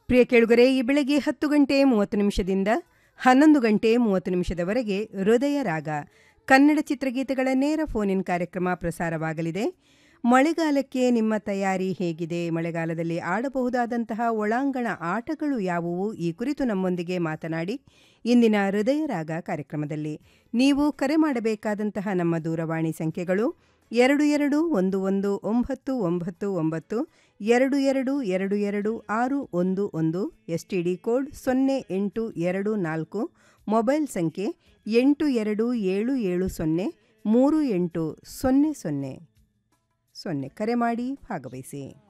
ಪ್ರಿಯ ಕೇಳುಗರೆ ಈ ಬೆಳಗ್ಗೆ ಹತ್ತು ಗಂಟೆ ಮೂವತ್ತು ನಿಮಿಷದಿಂದ ಹನ್ನೊಂದು ಗಂಟೆ ಮೂವತ್ತು ನಿಮಿಷದವರೆಗೆ ಹೃದಯ ರಾಗ ಕನ್ನಡ ಚಿತ್ರಗೀತೆಗಳ ನೇರ ಫೋನ್ ಇನ್ ಕಾರ್ಯಕ್ರಮ ಪ್ರಸಾರವಾಗಲಿದೆ ಮಳೆಗಾಲಕ್ಕೆ ನಿಮ್ಮ ತಯಾರಿ ಹೇಗಿದೆ ಮಳೆಗಾಲದಲ್ಲಿ ಆಡಬಹುದಾದಂತಹ ಒಳಾಂಗಣ ಆಟಗಳು ಯಾವುವು ಈ ಕುರಿತು ನಮ್ಮೊಂದಿಗೆ ಮಾತನಾಡಿ ಇಂದಿನ ಹೃದಯ ರಾಗ ಕಾರ್ಯಕ್ರಮದಲ್ಲಿ ನೀವು ಕರೆ ಮಾಡಬೇಕಾದಂತಹ ನಮ್ಮ ದೂರವಾಣಿ ಸಂಖ್ಯೆಗಳು ಎರಡು ಎರಡು ಒಂದು ಒಂದು ಒಂಬತ್ತು ಒಂಬತ್ತು ಒಂಬತ್ತು ಎರಡು ಎರಡು ಎರಡು ಎರಡು ಆರು ಒಂದು ಒಂದು ಎಸ್ ಟಿ ಡಿ ಕೋಡ್ ಸೊನ್ನೆ ಎಂಟು ಎರಡು ನಾಲ್ಕು ಮೊಬೈಲ್ ಸಂಖ್ಯೆ ಎಂಟು ಎರಡು ಏಳು ಏಳು ಸೊನ್ನೆ ಮೂರು ಎಂಟು ಸೊನ್ನೆ ಸೊನ್ನೆ ಸೊನ್ನೆ ಕರೆ ಮಾಡಿ ಭಾಗವಹಿಸಿ